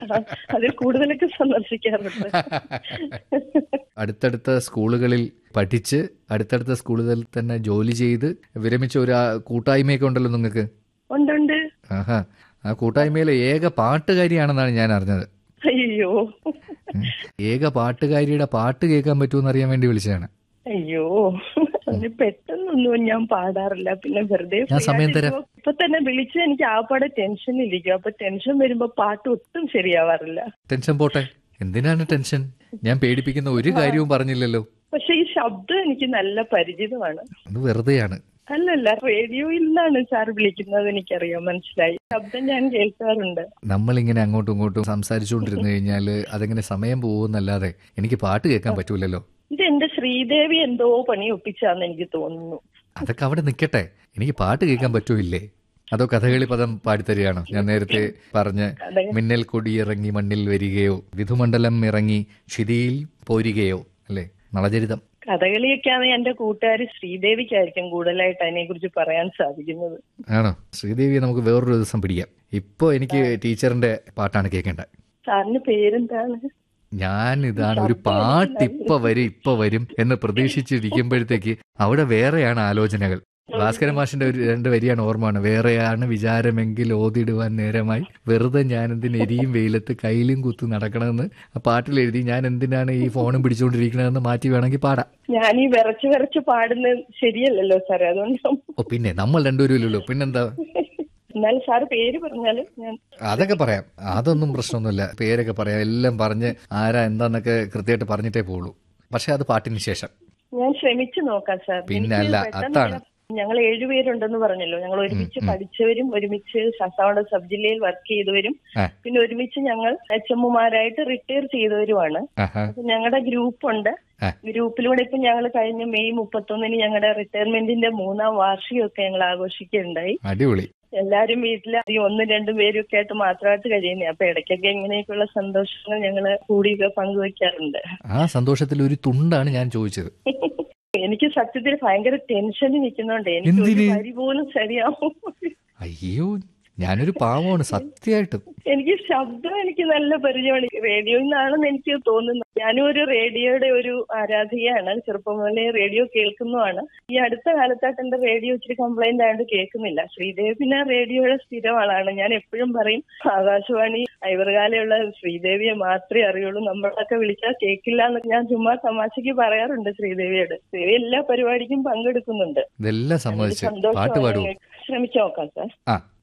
അതിൽ കൂടുതലൊക്കെ സന്ദർശിക്കാറുണ്ട് അടുത്തടുത്ത സ്കൂളുകളിൽ പഠിച്ച് അടുത്തടുത്ത സ്കൂളുകളിൽ തന്നെ ജോലി ചെയ്ത് വിരമിച്ച ഒരു ആ കൂട്ടായ്മയൊക്കെ ഉണ്ടല്ലോ നിങ്ങൾക്ക് ഉണ്ടുണ്ട് ആഹാ ആ കൂട്ടായ്മയിലെ ഏക പാട്ടുകാരിയാണെന്നാണ് ഞാൻ അറിഞ്ഞത് അയ്യോ ഉം. ഏക പാട്ടുകാരിയുടെ പാട്ട് കേൾക്കാൻ പറ്റുമെന്ന് അറിയാൻ വേണ്ടി വിളിച്ചതാണ് അയ്യോ അതിന് പെട്ടെന്നൊന്നും ഞാൻ പാടാറില്ല പിന്നെ വെറുതെ ഞാൻ free സമയം തരാം. ആയിട്ടിരിക്കുമ്പോ ഇപ്പൊ തന്നെ വിളിച്ച് എനിക്ക് ആപ്പാടെ ടെൻഷനിലിരിക്കും അപ്പൊ ടെൻഷൻ വരുമ്പോ പാട്ട് ഒട്ടും ശരിയാവാറില്ല ടെൻഷൻ പോട്ടെ എന്തിനാണ് ടെൻഷൻ ഞാൻ പേടിപ്പിക്കുന്ന ഒരു കാര്യവും പറഞ്ഞില്ലല്ലോ പക്ഷെ ഈ ശബ്ദം എനിക്ക് നല്ല പരിചിതമാണ് അത് വെറുതെയാണ് അല്ലല്ല റേഡിയോയിൽ നിന്നാണ് സാർ വിളിക്കുന്നത് എനിക്കറിയാം മനസ്സിലായി ശബ്ദം ഞാൻ കേൾക്കാറുണ്ട് നമ്മളിങ്ങനെ അങ്ങോട്ടും ഇങ്ങോട്ടും സംസാരിച്ചുകൊണ്ടിരുന്നു കഴിഞ്ഞാൽ അതെങ്ങനെ സമയം പോകുന്നല്ലാതെ എനിക്ക് പാട്ട് കേൾക്കാൻ പറ്റൂലല്ലോ ഇത് എന്റെ ശ്രീദേവി എന്തോ പണി ഒപ്പിച്ചാന്ന് എനിക്ക് തോന്നുന്നു അതൊക്കെ അവിടെ നിൽക്കട്ടെ എനിക്ക് പാട്ട് കേൾക്കാൻ പറ്റൂല്ലേ അതോ കഥകളി പദം പാടിത്തരികയാണോ ഞാൻ നേരത്തെ പറഞ്ഞ് അതെ. മിന്നൽ കൊടിയിറങ്ങി മണ്ണിൽ വരികയോ വിധുമണ്ഡലം ഇറങ്ങി ക്ഷിതിയിൽ പോരുകയോ അല്ലേ നളചരിതം കഥകളിയൊക്കെയാണ് എന്റെ കൂട്ടുകാരി ശ്രീദേവിക്കായിരിക്കും കൂടുതലായിട്ട് അതിനെ കുറിച്ച് പറയാൻ സാധിക്കുന്നത് ആണോ ശ്രീദേവിയെ നമുക്ക് വേറൊരു ദിവസം പിടിക്കാം ഇപ്പോ എനിക്ക് ടീച്ചറിന്റെ പാട്ടാണ് കേൾക്കേണ്ടത് സാറിന് പേരെന്താണ് ഞാൻ ഇതാണ് ഒരു പാട്ട് ഇപ്പൊ വരും ഇപ്പൊ വരും എന്ന് പ്രതീക്ഷിച്ചിരിക്കുമ്പോഴത്തേക്ക് അവിടെ വേറെയാണ് ആലോചനകൾ ഭാസ്കരൻ മാഷിന്റെ ഒരു രണ്ട് വരിയാണ് ഓർമ്മയാണ് വേറെയാണ് വിചാരമെങ്കിൽ ഓതിടുവാൻ നേരമായി വെറുതെ ഞാൻ എന്തിന് എരിയും വെയിലത്ത് കയ്യിലും കുത്തു നടക്കണമെന്ന് ആ പാട്ടിൽ എഴുതി ഞാൻ എന്തിനാണ് ഈ ഫോണും പിടിച്ചുകൊണ്ടിരിക്കണതെന്ന് മാറ്റി വേണമെങ്കിൽ പാടാം ഞാൻ ഈ വിറച്ച് വിറച്ച് പാടുന്നത് ശരിയല്ലല്ലോ സാറേ അതുകൊണ്ട് ഓ പിന്നെ നമ്മൾ രണ്ടുപേരും ഇല്ലല്ലോ പിന്നെന്താ എന്നാലും സാറ് പേര് പറഞ്ഞാല് ഞാൻ അതൊക്കെ പറയാം അതൊന്നും പ്രശ്നമൊന്നുമില്ല പേരൊക്കെ പറയാം എല്ലാം പറഞ്ഞ് ആരാ എന്താന്നൊക്കെ കൃത്യമായിട്ട് പറഞ്ഞിട്ടേ പോകുള്ളൂ പക്ഷെ അത് പാട്ടിന് ശേഷം ഞാൻ ശ്രമിച്ചു നോക്കാം സാർ പിന്നെ എനിക്ക് അല്ല, പെട്ടെന്ന് അതാണ്. ഞങ്ങൾ ഏഴുപേരുണ്ടെന്ന് പറഞ്ഞല്ലോ ഞങ്ങൾ ഒരുമിച്ച് പഠിച്ചവരും ഒരുമിച്ച് ശാസ്താവണ സബ് ജില്ലയിൽ വർക്ക് ചെയ്തവരും ആ. പിന്നെ ഒരുമിച്ച് ഞങ്ങൾ എച്ച് എമ്മുമാരായിട്ട് റിട്ടയർ ചെയ്തവരുമാണ് ആഹാ അപ്പൊ ഞങ്ങളുടെ ഗ്രൂപ്പ് ഉണ്ട് ആ. ഗ്രൂപ്പിലൂടെ ഇപ്പൊ ഞങ്ങൾ കഴിഞ്ഞ മെയ് മുപ്പത്തൊന്നിന് ഞങ്ങളുടെ റിട്ടയർമെന്റിന്റെ മൂന്നാം വാർഷികമൊക്കെ ഞങ്ങൾ ആഘോഷിക്കുകയുണ്ടായി അടിപൊളി എല്ലാരും വീട്ടിൽ ഈ ഒന്നും രണ്ടും പേരും ഒക്കെ ആയിട്ട് മാത്രമായിട്ട് കഴിയുന്നേ അപ്പൊ ഇടയ്ക്കൊക്കെ ഇങ്ങനെയൊക്കെയുള്ള സന്തോഷങ്ങൾ ഞങ്ങള് കൂടിയൊക്കെ പങ്കുവെക്കാറുണ്ട് ആ സന്തോഷത്തിൽ ഒരു തുണ്ടാണ് ഞാൻ ചോദിച്ചത് എനിക്ക് സത്യത്തിൽ ഭയങ്കര ടെൻഷനിൽ നിൽക്കുന്നുണ്ട് എനിക്ക് ഒരു എന്തിന്? വരി പോലും ശരിയാവും അയ്യോ ഞാനൊരു പാവമാണ് സത്യമായിട്ടും എനിക്ക് ശബ്ദം എനിക്ക് നല്ല പരിചയമാണ് റേഡിയോയിൽ നിന്നാണെന്ന് എനിക്ക് തോന്നുന്നു ഞാനും ഒരു റേഡിയോയുടെ ഒരു ആരാധികയാണ് ചെറുപ്പം മുതലേ റേഡിയോ കേൾക്കുന്നതാണ് ഈ അടുത്ത കാലത്തായിട്ട് എന്റെ റേഡിയോ ഇച്ചിരി കംപ്ലൈന്റ് ആയതുകൊണ്ട് കേൾക്കുന്നില്ല ശ്രീദേവി പിന്നെ റേഡിയോയുടെ സ്ഥിരം ആളാണ് ഞാൻ എപ്പോഴും പറയും ആകാശവാണി ഐവർകാലയുള്ള ശ്രീദേവിയെ മാത്രമേ അറിയുള്ളൂ നമ്മളൊക്കെ വിളിച്ചാൽ കേൾക്കില്ല എന്ന് ഞാൻ ചുമ്മാ തമാശക്ക് പറയാറുണ്ട് ശ്രീദേവിയോട് ശ്രീദേവി എല്ലാ പരിപാടിക്കും പങ്കെടുക്കുന്നുണ്ട് ഇതെല്ലാം സമ്മതിച്ച് സന്തോഷമാണ് പാട്ട് പാടുവോ ശ്രമിച്ചു നോക്കാം സാർ ആ